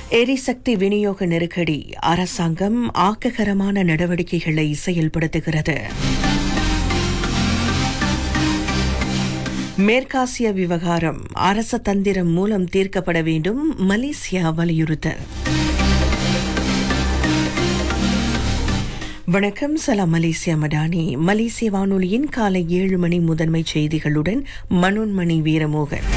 எரிசக்தி விநியோக நெருக்கடி அரசாங்கம் ஆக்ககரமான நடவடிக்கைகளை செயல்படுத்துகிறது மேற்காசிய விவகாரம் அரச தந்திரம் மூலம் தீர்க்கப்பட வேண்டும் மலேசியா வலியுறுத்தல் வணக்கம் சலாம் மலேசியா மடானி மலேசிய வானொலியின் காலை ஏழு மணி முதன்மை செய்திகளுடன் மனோன்மணி வீரமோகன்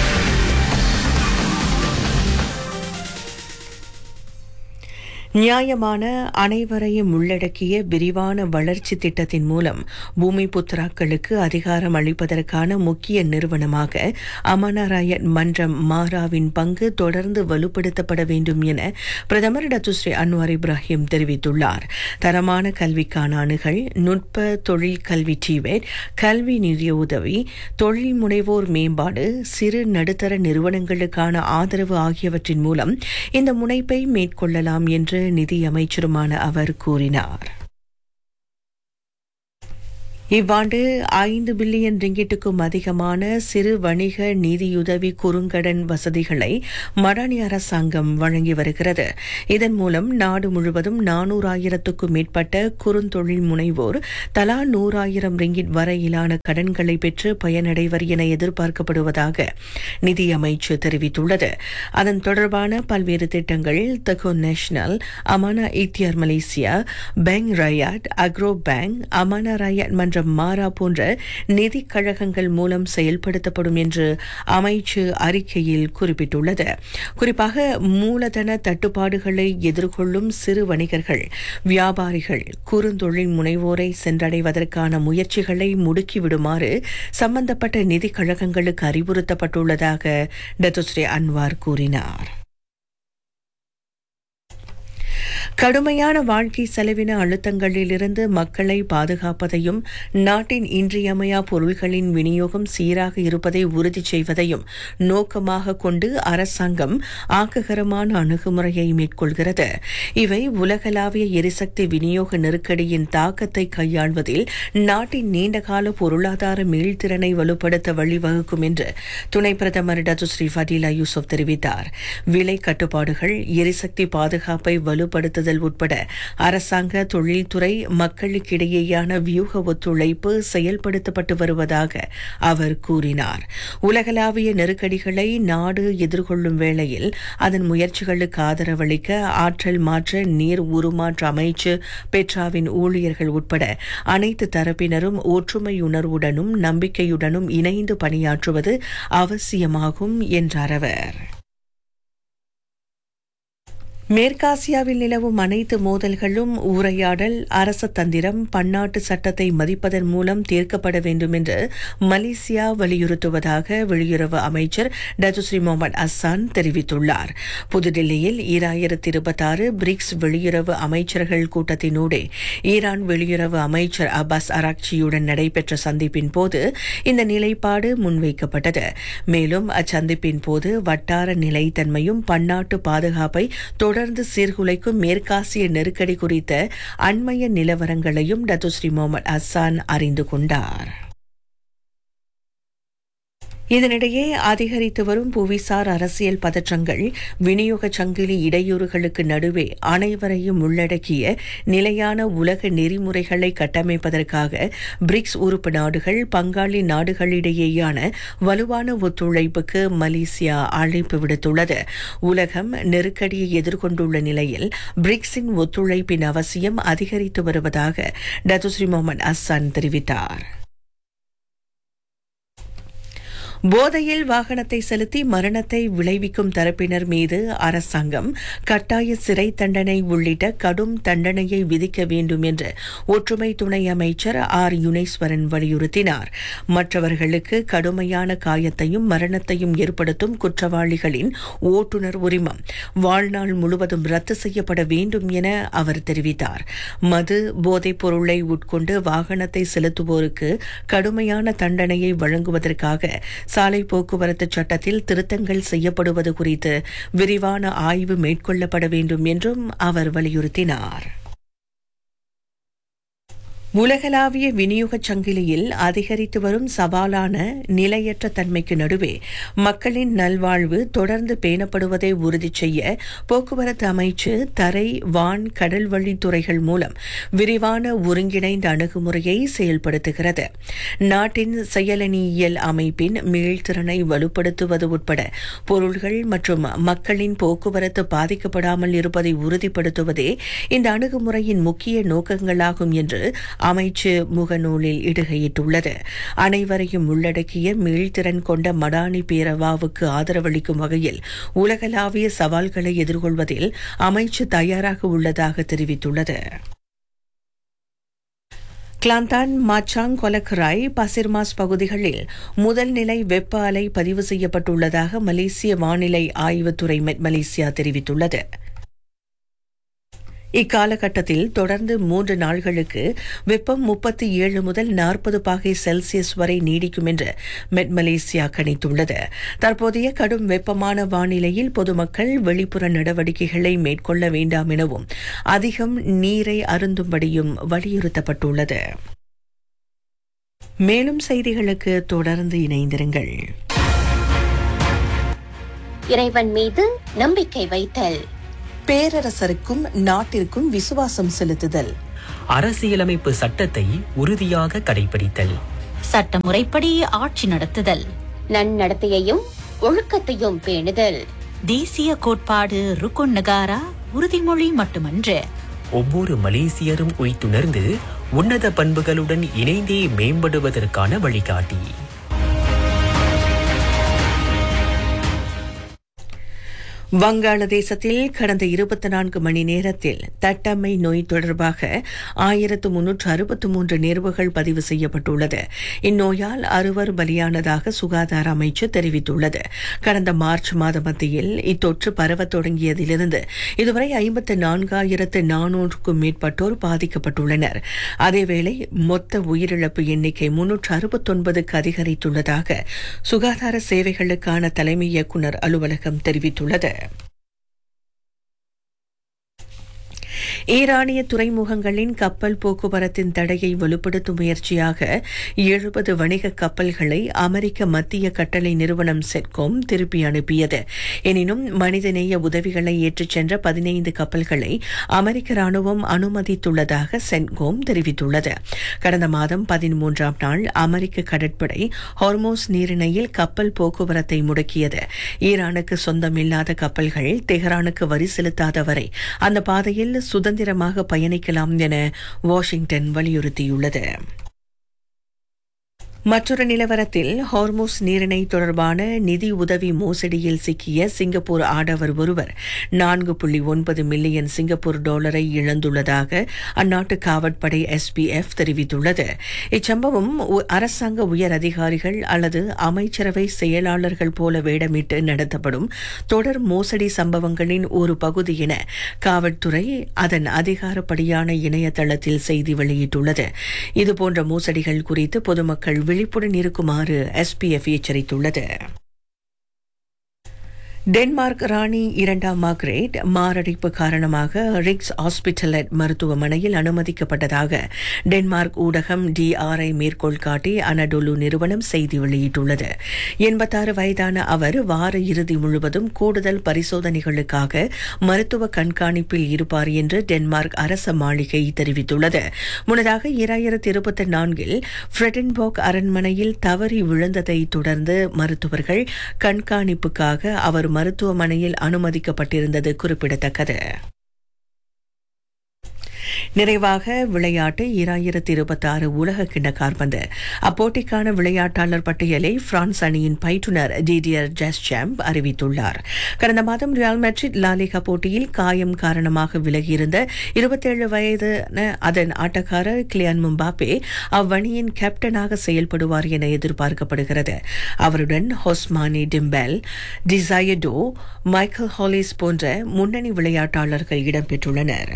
நியாயமான அனைவரையும் உள்ளடக்கிய விரிவான வளர்ச்சி திட்டத்தின் மூலம் பூமி புத்திராக்களுக்கு அதிகாரம் அளிப்பதற்கான முக்கிய நிறுவனமாக அமனராயன் மன்றம் மாராவின் பங்கு தொடர்ந்து வலுப்படுத்தப்பட வேண்டும் என பிரதமர் டத்துஸ்ரீ அன்வார் இப்ராஹிம் தெரிவித்துள்ளார் தரமான கல்விக்கான அணுகல் நுட்ப தொழில் கல்வி டிவேட் கல்வி நிதியுதவி தொழில் முனைவோர் மேம்பாடு சிறு நடுத்தர நிறுவனங்களுக்கான ஆதரவு ஆகியவற்றின் மூலம் இந்த முனைப்பை மேற்கொள்ளலாம் என்று நிதி அமைச்சருமான அவர் கூறினார் இவ்வாண்டு ஐந்து பில்லியன் ரிங்கிட்டுக்கும் அதிகமான சிறு வணிக நிதியுதவி குறுங்கடன் வசதிகளை மடானி அரசாங்கம் வழங்கி வருகிறது இதன் மூலம் நாடு முழுவதும் நானூறாயிரத்துக்கும் மேற்பட்ட குறுந்தொழில் முனைவோர் தலா நூறாயிரம் ரிங்கிட் வரையிலான கடன்களை பெற்று பயனடைவர் என எதிர்பார்க்கப்படுவதாக நிதியமைச்சு தெரிவித்துள்ளது அதன் தொடர்பான பல்வேறு திட்டங்கள் தகோ national Amanah Ikhtiar Malaysia bank Rakyat agro bank Amanah Rakyat மன்ற மாரா போன்ற நிதி கழகங்கள் மூலம் செயல்படுத்தப்படும் என்று அமைச்சு அறிக்கையில் குறிப்பிட்டுள்ளது குறிப்பாக மூலதன தட்டுப்பாடுகளை எதிர்கொள்ளும் சிறு வணிகர்கள் வியாபாரிகள் குறுந்தொழில் முனைவோரை சென்றடைவதற்கான முயற்சிகளை முடுக்கிவிடுமாறு சம்பந்தப்பட்ட நிதி கழகங்களுக்கு அறிவுறுத்தப்பட்டுள்ளதாக டத்துஸ்ரீ அன்வார் கூறினார் கடுமையான வாழ்க்கை செலவின அழுத்தங்களிலிருந்து மக்களை பாதுகாப்பதையும் நாட்டின் இன்றியமையா பொருள்களின் விநியோகம் சீராக இருப்பதை உறுதி செய்வதையும் நோக்கமாக கொண்டு அரசாங்கம் ஆக்ககரமான அணுகுமுறையை மேற்கொள்கிறது இவை உலகளாவிய எரிசக்தி விநியோக நெருக்கடியின் தாக்கத்தை கையாள்வதில் நாட்டின் நீண்டகால பொருளாதார மீள்திறனை வலுப்படுத்த வழிவகுக்கும் என்று துணை பிரதமர் டத்துஸ்ரீ ஃபடீலா யூசுப் தெரிவித்தார் விலை கட்டுப்பாடுகள் எரிசக்தி பாதுகாப்பை வலுப்படுத்த நடத்துதல் உட்பட அரசாங்க தொழில்துறை மக்களுக்கிடையேயான வியூக ஒத்துழைப்பு செயல்படுத்தப்பட்டு வருவதாக அவர் கூறினார் உலகளாவிய நெருக்கடிகளை நாடு எதிர்கொள்ளும் வேளையில் அதன் முயற்சிகளுக்கு ஆதரவளிக்க ஆற்றல் மாற்ற நீர் உருமாற்ற அமைச்சு பெட்ராவின் ஊழியர்கள் உட்பட அனைத்து தரப்பினரும் ஒற்றுமையுணர்வுடனும் நம்பிக்கையுடனும் இணைந்து பணியாற்றுவது அவசியமாகும் என்றார் அவர் மேற்காசியாவில் நிலவும் அனைத்து மோதல்களும் உரையாடல் அரச தந்திரம் பன்னாட்டு சட்டத்தை மதிப்பதன் மூலம் தீர்க்கப்பட வேண்டும் என்று மலேசியா வலியுறுத்துவதாக வெளியுறவு அமைச்சர் டத்துஸ்ரீ முகமது அஸ்ஸான் தெரிவித்துள்ளார் புதுடில்லியில் ஈராயிரத்தி இருபத்தாறு பிரிக்ஸ் வெளியுறவு அமைச்சர்கள் கூட்டத்தினூடே ஈரான் வெளியுறவு அமைச்சர் அப்பாஸ் அராக்சியுடன் நடைபெற்ற சந்திப்பின் போது இந்த நிலைப்பாடு முன்வைக்கப்பட்டது மேலும் அச்சந்திப்பின் போது வட்டார நிலைத்தன்மையும் பன்னாட்டு பாதுகாப்பை தொடர்ந்து சீர்குலைக்கும் மேற்காசிய நெருக்கடி குறித்த அண்மைய நிலவரங்களையும் டத்துஸ்ரீ முகமது அஸ்ஸான் அறிந்து கொண்டார் இதனிடையே அதிகரித்து வரும் புவிசார் அரசியல் பதற்றங்கள் விநியோக சங்கிலி இடையூறுகளுக்கு நடுவே அனைவரையும் உள்ளடக்கிய நிலையான உலக நெறிமுறைகளை கட்டமைப்பதற்காக பிரிக்ஸ் உறுப்பு நாடுகள் பங்காளி நாடுகளிடையேயான வலுவான ஒத்துழைப்புக்கு மலேசியா அழைப்பு விடுத்துள்ளது உலகம் நெருக்கடியை எதிர்கொண்டுள்ள நிலையில் பிரிக்ஸின் ஒத்துழைப்பின் அவசியம் அதிகரித்து வருவதாக டத்துஸ்ரீ முகமது அஸ்ஸான் தெரிவித்தார் போதையில் வாகனத்தை செலுத்தி மரணத்தை விளைவிக்கும் தரப்பினர் மீது அரசாங்கம் கட்டாய சிறை தண்டனை உள்ளிட்ட கடும் தண்டனையை விதிக்க வேண்டும் என்று ஒற்றுமை துணை அமைச்சர் ஆர் யுனேஸ்வரன் வலியுறுத்தினார் மற்றவர்களுக்கு கடுமையான காயத்தையும் மரணத்தையும் ஏற்படுத்தும் குற்றவாளிகளின் ஓட்டுநர் உரிமம் வாழ்நாள் முழுவதும் ரத்து செய்யப்பட வேண்டும் என அவர் தெரிவித்தார் மது போதைப் பொருளை உட்கொண்டு வாகனத்தை செலுத்துவோருக்கு கடுமையான தண்டனையை வழங்குவதற்காக சாலை போக்குவரத்து சட்டத்தில் திருத்தங்கள் செய்யப்படுவது குறித்து விரிவான ஆய்வு மேற்கொள்ளப்பட வேண்டும் என்றும் அவர் வலியுறுத்தினார் உலகளாவிய விநியோகச் சங்கிலியில் அதிகரித்து வரும் சவாலான நிலையற்ற தன்மைக்கு நடுவே மக்களின் நல்வாழ்வு தொடர்ந்து பேணப்படுவதை உறுதி செய்ய போக்குவரத்து அமைச்சு தரை வான் கடல் வழி துறைகள் மூலம் விரிவான ஒருங்கிணைந்த அணுகுமுறையை செயல்படுத்துகிறது நாட்டின் செயலணியியல் அமைப்பின் மீள்திறனை வலுப்படுத்துவது உட்பட பொருள்கள் மற்றும் மக்களின் போக்குவரத்து பாதிக்கப்படாமல் இருப்பதை உறுதிப்படுத்துவதே இந்த அணுகுமுறையின் முக்கிய நோக்கங்களாகும் என்று அமைச்சு முகநூலில் இடுகையிட்டுள்ளது அனைவரையும் உள்ளடக்கிய மீள்திறன் கொண்ட மடானி பேரவாவுக்கு ஆதரவளிக்கும் வகையில் உலகளாவிய சவால்களை எதிர்கொள்வதில் அமைச்சு தயாராக உள்ளதாக தெரிவித்துள்ளது கிளாந்தான் மாச்சாங் கொலக்ராய் பசிர்மாஸ் பகுதிகளில் முதல் நிலை வெப்ப அலை பதிவு செய்யப்பட்டுள்ளதாக மலேசிய வானிலை ஆய்வுத்துறை மெட் மலேசியா தெரிவித்துள்ளது இக்காலகட்டத்தில் தொடர்ந்து மூன்று நாள்களுக்கு வெப்பம் முப்பத்தி ஏழு முதல் நாற்பது பாகை செல்சியஸ் வரை நீடிக்கும் என்று மெட் மலேசியா கணித்துள்ளது தற்போதைய கடும் வெப்பமான வானிலையில் பொதுமக்கள் வெளிப்புற நடவடிக்கைகளை மேற்கொள்ள வேண்டாம் எனவும் அதிகம் நீரை அருந்தும்படியும் வலியுறுத்தப்பட்டுள்ளது மேலும் செய்திகளுக்கு தொடர்ந்து இணைந்திருங்கள் இறைவன் மீது நம்பிக்கை வைத்தல் பேரரசருக்கும் நாட்டிற்கும் விசுவாசம் செலுத்துதல் அரசியலமைப்பு சட்டத்தை உறுதியாக கடைபிடித்தல் சட்டமுறைப்படி ஆட்சி நடத்துதல் நன்னடத்தையையும் ஒழுக்கத்தையும் பேணுதல் தேசிய கோட்பாடு ருக்குன் நகாரா உறுதிமொழி மட்டுமன்று ஒவ்வொரு மலேசியரும் உய்த்துணர்ந்து உன்னத பண்புகளுடன் இணைந்தே மேம்படுவதற்கான வழிகாட்டி வங்காளதேசத்தில் கடந்த இருபத்தி நான்கு மணி நேரத்தில் தட்டம்மை நோய் தொடர்பாக ஆயிரத்து முன்னூற்று அறுபத்து மூன்று நேர்வுகள் பதிவு செய்யப்பட்டுள்ளது இந்நோயால் அறுவர் பலியானதாக சுகாதார அமைச்சு தெரிவித்துள்ளது கடந்த மார்ச் மாத மத்தியில் இத்தொற்று பரவத் தொடங்கியதிலிருந்து இதுவரை ஐம்பத்து நான்காயிரத்து நானூறுக்கும் மேற்பட்டோர் பாதிக்கப்பட்டுள்ளனர் அதேவேளை மொத்த உயிரிழப்பு எண்ணிக்கை முன்னூற்று அறுபத்தொன்பதுக்கு அதிகரித்துள்ளதாக சுகாதார சேவைகளுக்கான தலைமை இயக்குநர் அலுவலகம் தெரிவித்துள்ளது ஈரானிய துறைமுகங்களின் கப்பல் போக்குவரத்தின் தடையை வலுப்படுத்தும் முயற்சியாக எழுபது வணிக கப்பல்களை அமெரிக்க மத்திய கட்டளை நிறுவனம் செட்கோம் திருப்பி அனுப்பியது எனினும் மனிதநேய உதவிகளை ஏற்றுச் சென்ற பதினைந்து கப்பல்களை அமெரிக்க ராணுவம் அனுமதித்துள்ளதாக சென்கோம் தெரிவித்துள்ளது கடந்த மாதம் பதிமூன்றாம் நாள் அமெரிக்க கடற்படை ஹார்மோஸ் நீரிணையில் கப்பல் போக்குவரத்தை முடக்கியது ஈரானுக்கு சொந்தமில்லாத கப்பல்கள் தெஹ்ரானுக்கு வரி செலுத்தாத வரை அந்த பாதையில் சுதந்திரமாக பயணிக்கலாம் என வாஷிங்டன் வலியுறுத்தியுள்ளது மற்றொரு நிலவரத்தில் ஹார்மோஸ் நீரிணை தொடர்பான நிதி உதவி மோசடியில் சிக்கிய சிங்கப்பூர் ஆடவர் ஒருவர் நான்கு புள்ளி ஒன்பது மில்லியன் சிங்கப்பூர் டாலரை இழந்துள்ளதாக அந்நாட்டு காவற்படை எஸ்பிஎஃப் தெரிவித்துள்ளது இச்சம்பவம் உ- அரசாங்க உயர் அதிகாரிகள் அல்லது அமைச்சரவை செயலாளர்கள் போல வேடமிட்டு நடத்தப்படும் தொடர் மோசடி சம்பவங்களின் ஒரு பகுதி என காவல்துறை அதன் அதிகாரப்படியான இணையதளத்தில் செய்தி வெளியிட்டுள்ளது இதுபோன்ற மோசடிகள் குறித்து பொதுமக்கள் விழிப்புடன் இருக்குமாறு எஸ்பிஎஃப் எச்சரித்துள்ளது டென்மார்க் ராணி இரண்டாம் மார்க்ரேட் மாரடைப்பு காரணமாக ரிக்ஸ் ஹாஸ்பிட்டலட் மருத்துவமனையில் அனுமதிக்கப்பட்டதாக டென்மார்க் ஊடகம் டிஆர்ஐ மேற்கோள் காட்டி அனடோலு நிறுவனம் செய்தி வெளியிட்டுள்ளது எண்பத்தாறு வயதான அவர் வார இறுதி முழுவதும் கூடுதல் பரிசோதனைகளுக்காக மருத்துவ கண்காணிப்பில் இருப்பார் என்று டென்மார்க் அரச மாளிகை தெரிவித்துள்ளது முன்னதாக இராயிரத்தி இருபத்தி நான்கில் ஃப்ரெடன்போக் அரண்மனையில் தவறி விழுந்ததை தொடர்ந்து மருத்துவர்கள் கண்காணிப்புக்காக அவர் மருத்துவமனையில் அனுமதிக்கப்பட்டிருந்தது குறிப்பிடத்தக்கது நிறைவாக விளையாட்டு இராயிரத்தி இருபத்தி ஆறு உலக கிண்ண காற்பந்து அப்போட்டிக்கான விளையாட்டாளர் பட்டியலை பிரான்ஸ் அணியின் பயிற்றுனர் டிடியர் ஜஸ்சாம்ப் அறிவித்துள்ளார் கடந்த மாதம் ரியால் மெட்ரிட் லாலிகா போட்டியில் காயம் காரணமாக விலகியிருந்த இருபத்தேழு வயதான அதன் ஆட்டக்காரர் கிளியான் மும்பாப்பே அவ்வணியின் கேப்டனாக செயல்படுவார் என எதிர்பார்க்கப்படுகிறது அவருடன் ஹொஸ்மானி டிம்பெல் டிசையடோ மைக்கேல் ஹாலிஸ் போன்ற முன்னணி விளையாட்டாளர்கள் இடம்பெற்றுள்ளனர்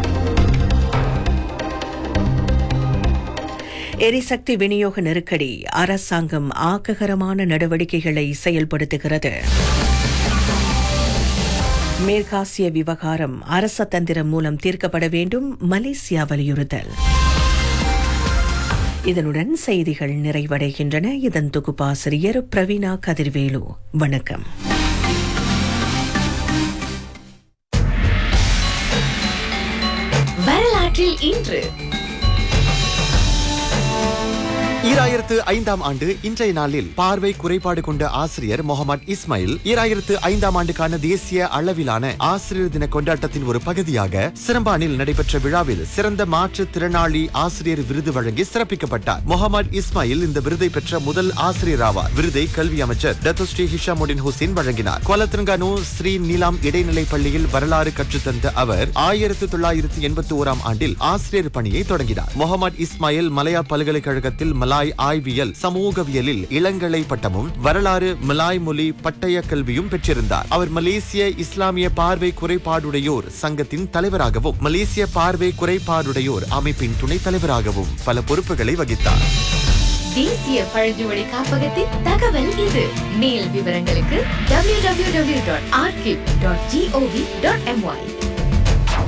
எரிசக்தி விநியோக நெருக்கடி அரசாங்கம் ஆக்ககரமான நடவடிக்கைகளை செயல்படுத்துகிறது மேற்காசிய விவகாரம் அரச தந்திரம் மூலம் தீர்க்கப்பட வேண்டும் மலேசியா வலியுறுத்தல் இதனுடன் செய்திகள் நிறைவடைகின்றன இதன் தொகுப்பாசிரியர் பிரவீணா கதிர்வேலு வணக்கம் வரலாற்றில் இன்று ஈராயிரத்து ஐந்தாம் ஆண்டு இன்றைய நாளில் பார்வை குறைபாடு கொண்ட ஆசிரியர் முகமது இஸ்மாயில் ஈராயிரத்து ஐந்தாம் ஆண்டுக்கான தேசிய அளவிலான ஆசிரியர் தின கொண்டாட்டத்தின் ஒரு பகுதியாக சிரம்பானில் நடைபெற்ற விழாவில் சிறந்த மாற்றுத் திறனாளி ஆசிரியர் விருது வழங்கி சிறப்பிக்கப்பட்டார் முகமது இஸ்மாயில் இந்த விருதை பெற்ற முதல் ஆசிரியர் ஆவார் விருதை கல்வி அமைச்சர் டத்தோஸ்ரீ ஹிஷாமுடின் ஹுசேன் வழங்கினார் கொலத்திரங்கானு ஸ்ரீ நீலாம் இடைநிலைப் பள்ளியில் வரலாறு கற்றுத்தந்த அவர் ஆயிரத்து தொள்ளாயிரத்து எண்பத்தி ஓராம் ஆண்டில் ஆசிரியர் பணியை தொடங்கினார் முகமது இஸ்மாயில் மலையா பல்கலைக்கழகத்தில் மலாய் ஆய்வியல் சமூகவியலில் இளங்கலை பட்டமும் வரலாறு மலாய் மொழி பட்டய கல்வியும் பெற்றிருந்தார் அவர் மலேசிய இஸ்லாமிய பார்வை குறைபாடுடையோர் சங்கத்தின் தலைவராகவும் மலேசிய பார்வை குறைபாடுடையோர் அமைப்பின் துணைத் தலைவராகவும் பல பொறுப்புகளை வகித்தார் தேசிய பழங்குமொழி காப்பகத்தின் தகவல் இது மேல் விவரங்களுக்கு www.archive.gov.my